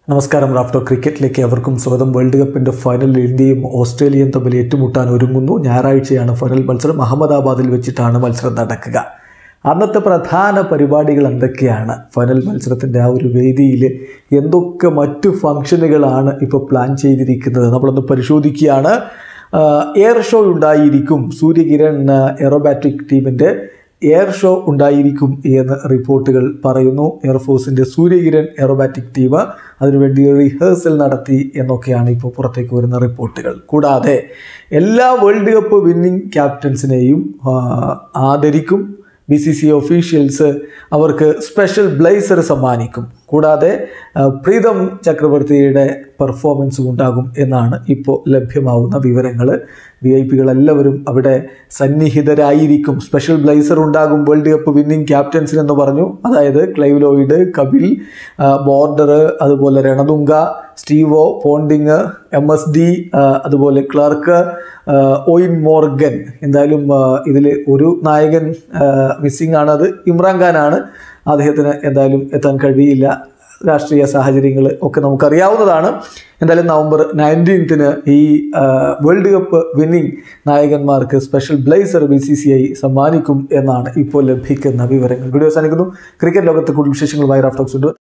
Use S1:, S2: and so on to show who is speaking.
S1: നമസ്കാരം റാഫ്റ്റോ ക്രിക്കറ്റിലേക്ക് അവർക്കും സ്വാഗതം വേൾഡ് കപ്പിൻ്റെ ഫൈനലിൽ ഇന്ത്യയും ഓസ്ട്രേലിയയും തമ്മിൽ ഏറ്റുമുട്ടാൻ ഒരുങ്ങുന്നു ഞായറാഴ്ചയാണ് ഫൈനൽ മത്സരം അഹമ്മദാബാദിൽ വെച്ചിട്ടാണ് മത്സരം നടക്കുക അന്നത്തെ പ്രധാന പരിപാടികൾ എന്തൊക്കെയാണ് ഫൈനൽ മത്സരത്തിൻ്റെ ആ ഒരു വേദിയിൽ എന്തൊക്കെ മറ്റു ഫംഗ്ഷനുകളാണ് ഇപ്പോൾ പ്ലാൻ ചെയ്തിരിക്കുന്നത് നമ്മളൊന്ന് പരിശോധിക്കുകയാണ് എയർ ഷോ ഉണ്ടായിരിക്കും സൂര്യകിരൺ എറോബാറ്റിക് ടീമിൻ്റെ എയർ ഷോ ഉണ്ടായിരിക്കും എന്ന് റിപ്പോർട്ടുകൾ പറയുന്നു എയർഫോഴ്സിൻ്റെ സൂര്യകിരൺ എറോബാറ്റിക് ടീം അതിനുവേണ്ടി റിഹേഴ്സൽ നടത്തി എന്നൊക്കെയാണ് ഇപ്പോൾ പുറത്തേക്ക് വരുന്ന റിപ്പോർട്ടുകൾ കൂടാതെ എല്ലാ വേൾഡ് കപ്പ് വിന്നിംഗ് ക്യാപ്റ്റൻസിനെയും ആ, ആദരിക്കും ബി സി സി ഒഫീഷ്യൽസ് അവർക്ക് സ്പെഷ്യൽ ബ്ലേസർ സമ്മാനിക്കും കൂടാതെ ആ, പ്രീതം ചക്രവർത്തിയുടെ പെർഫോമൻസും ഉണ്ടാകും എന്നാണ് ഇപ്പോൾ ലഭ്യമാവുന്ന വിവരങ്ങൾ വി ഐ പികളെല്ലാവരും അവിടെ സന്നിഹിതരായിരിക്കും സ്പെഷ്യൽ ബ്ലേസർ ഉണ്ടാകും വേൾഡ് കപ്പ് വിന്നിംഗ് ക്യാപ്റ്റൻസിന് എന്ന് പറഞ്ഞു അതായത് ക്ലൈവ് ലോയിഡ് കപിൽ ബോർഡർ അതുപോലെ Ranatunga Steve Waugh Ponting M S D അതുപോലെ ക്ലർക്ക് ഓയിൻ മോർഗൻ എന്തായാലും ഇതിൽ ഒരു നായകൻ മിസ്സിംഗ് ആണ് അത് ഇമ്രാൻ ഖാനാണ് അദ്ദേഹത്തിന് എന്തായാലും എത്താൻ കഴിയില്ല രാഷ്ട്രീയ സാഹചര്യങ്ങൾ ഒക്കെ നമുക്കറിയാവുന്നതാണ് എന്തായാലും നവംബർ നയൻറ്റീൻത്തിന് ഈ ആ, വേൾഡ് കപ്പ് വിന്നിംഗ് നായകന്മാർക്ക് special blazer B C C I സമ്മാനിക്കും എന്നാണ് ഇപ്പോൾ ലഭിക്കുന്ന വിവരങ്ങൾ വീഡിയോ അവസാനിക്കുന്നു ക്രിക്കറ്റ് ലോകത്തെ കൂടുതൽ വിശേഷങ്ങളുമായി റാഫ്റ്റോക്സ് ഉണ്ട്